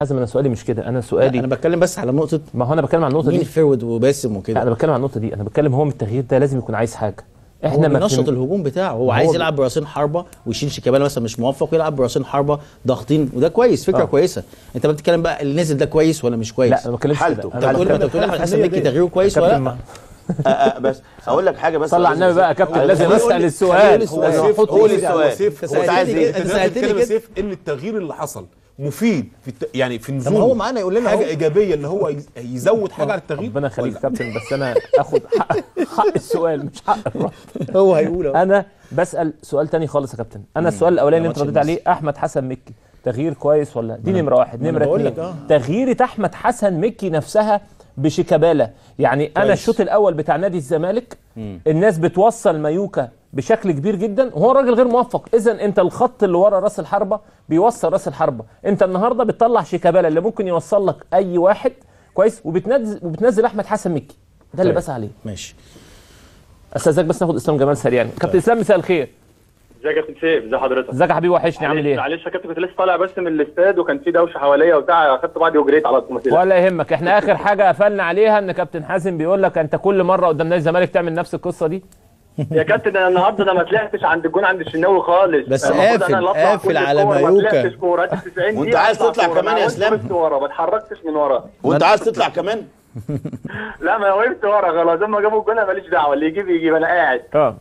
حازم انا سؤالي مش كده انا سؤالي انا بتكلم بس على نقطه ما هو انا بتكلم عن النقطه مين دي فيرود وباسم لا وكده انا بتكلم عن النقطه دي انا بتكلم هو من التغيير ده لازم يكون عايز حاجه احنا هو ما بينشط فهم- الهجوم بتاعه هو هو عايز بي- يلعب براسين حربه ويشيل شيكابالا مثلا مش موفق ويلعب براسين حربه ضاغطين وده كويس فكره آه. كويسه انت بقى بتتكلم بقى اللي نزل ده كويس ولا مش كويس لا انا ما بتكلمش حالته. كده انت انا بتقول بتكلم- انت بتقول احمد حسن الفنية مكي دي. تغييره كويس ولا كابتن لا ما- آه، آه، بس اقول لك حاجه بس صلى على النبي بقى يا كابتن آه، لازم خليه اسال يقول لي- السؤال خليه يقول لي لازم السؤال. احط قول إيدي على- السؤال انت هو انت عايز سألتني ايه كده- انت انت سألتني بتتكلم يا كده. سيف ان التغيير اللي حصل مفيد في الت... يعني في طب نزول ما هو معانا يقول لنا حاجه اهو. ايجابيه ان هو يز- يزود حاجه على التغيير ربنا يخليك ولا؟ كابتن بس انا اخد حق حق السؤال مش حق الرد هو هيقول اهو انا بسال سؤال تاني خالص يا كابتن انا السؤال الاولاني اللي انت ماتش رديت عليه احمد حسن مكي تغيير كويس ولا دي نمره واحد ما أنا نمره بقول اتنين لك آه. تغييرة احمد حسن مكي نفسها بشيكابالا يعني انا كويس. الشوط الاول بتاع نادي الزمالك الناس بتوصل مايوكا بشكل كبير جدا وهو راجل غير موفق اذا انت الخط اللي ورا راس الحربه بيوصل راس الحربه انت النهارده بتطلع شيكابالا اللي ممكن يوصل لك اي واحد كويس وبتنزل وبتنزل احمد حسن مكي ده اللي طيب. بسعى عليه ماشي استاذك بس ناخد اسلام جمال سريعا كابتن اسلام مساء الخير ازيك يا كابتن سيف ازي حضرتك ازيك يا حبيبي وحشني عامل ايه معلش يا كابتن كنت لسه طالع بس من الاستاد وكان في دوشه حواليا وبتاع اخدت بعضي وجريت على طول ولا يهمك احنا اخر حاجه قفلنا عليها ان كابتن حازم بيقول لك انت كل مره قدام نادي الزمالك تعمل نفس القصه دي يا كابتن انا النهارده انا ما طلعتش عند الجون عند الشناوي خالص بس المفروض قافل- أنا اللي أطلع قافل كل على الكور، مايوكا. ما طلعتش كورات 90 وأنت دقيقة عايز أطلع تطلع كورة. كمان أنا يا وقفت إسلام؟ وقفت ورا ما اتحركتش من ورا وانت عايز تطلع كمان لا ما أنا وقفت ورا خلاص لما جابوا الجون أنا ماليش دعوه اللي يجيب يجيب انا قاعد اه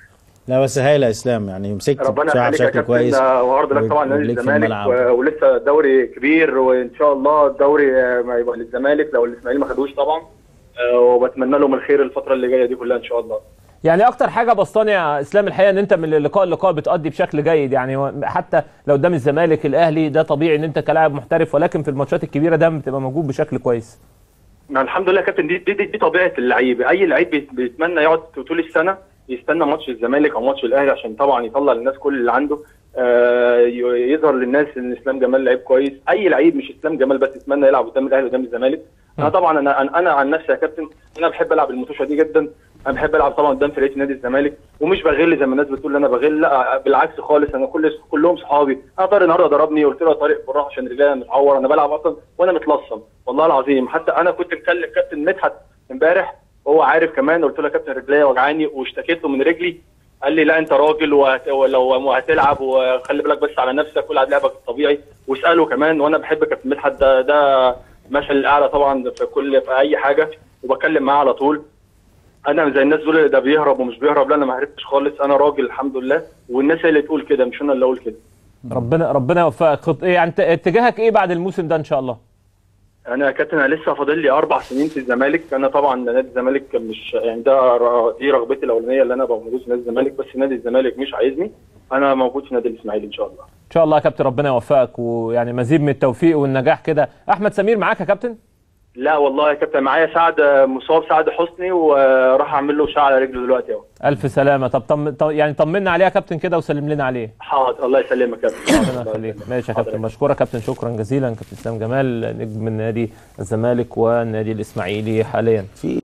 لا بس هايله يا اسلام يعني مسكت ربنا بصراحه يخليك يا بشكل كويس كابتن وهارد لك طبعا نادي ورجليك في الزمالك الملعب. و- ولسه الدوري كبير وان شاء الله الدوري آه، ما يبقى للزمالك لو الاسماعيلي ما خدوش طبعا آه، وبتمنى لهم الخير الفتره اللي جايه دي كلها ان شاء الله يعني اكتر حاجه بسطاني يا اسلام الحقيقه ان انت من اللقاء للقاء بتأدي بشكل جيد يعني هو حتى لو قدام الزمالك الاهلي ده طبيعي ان انت كلاعب محترف ولكن في الماتشات الكبيره ده بتبقى موجود بشكل كويس ما الحمد لله يا كابتن دي دي, دي, دي طبيعه اللعيب اي لعيب بيت- بيتمنى يقعد طول السنه يستنى ماتش الزمالك او ماتش الاهلي عشان طبعا يطلع للناس كل اللي عنده آه ي- يظهر للناس ان اسلام جمال لعيب كويس اي لعيب مش اسلام جمال بس يتمنى يلعب قدام الاهلي وقدام الزمالك انا طبعا انا انا أنا عن نفسي يا كابتن انا بحب العب الماتشة دي جدا انا بحب العب طبعا قدام فرقه نادي الزمالك ومش بغل زي ما الناس بتقول انا بغل لا بالعكس خالص انا كل كلهم صحابي انا طارق النهارده ضربني قلت له يا طارق بالراحه عشان رجلي متعور انا بلعب اصلا وانا متلصم والله العظيم حتى انا كنت مكلم كابتن مدحت امبارح وهو عارف كمان قلت له يا كابتن رجليا وجعاني واشتكيت له من رجلي قال لي لا انت راجل وهت... ولو هتلعب وخلي بالك بس على نفسك والعب لعبك الطبيعي واساله كمان وانا بحب كابتن مدحت ده ده مثل الاعلى طبعا في كل في اي حاجه وبكلم معاه على طول انا زي الناس دول ده بيهرب ومش بيهرب لا انا ما هربتش خالص انا راجل الحمد لله والناس هي اللي تقول كده مش انا اللي اقول كده ربنا ربنا يوفقك خط... ايه يعني انت اتجاهك ايه بعد الموسم ده ان شاء الله انا يا كابتن انا لسه فاضل لي اربع سنين في الزمالك انا طبعا نادي الزمالك مش يعني ده ر- دي رغبتي الاولانيه اللي انا ابقى موجود في نادي الزمالك بس نادي الزمالك مش عايزني انا موجود في نادي الاسماعيلي ان شاء الله ان شاء الله يا كابتن ربنا يوفقك ويعني مزيد من التوفيق والنجاح كده احمد سمير معاك يا كابتن لا والله يا كابتن معايا سعد مصاب سعد حسني وراح اعمل له اشعه على رجله دلوقتي اهو الف سلامه طب طم... طم... يعني طمنا عليه يا كابتن كده وسلم لنا عليه حاضر الله يسلمك يا كابتن ربنا يخليك ماشي يا كابتن بشكرك كابتن شكرا جزيلا كابتن اسلام جمال نجم من نادي الزمالك والنادي الاسماعيلي حاليا في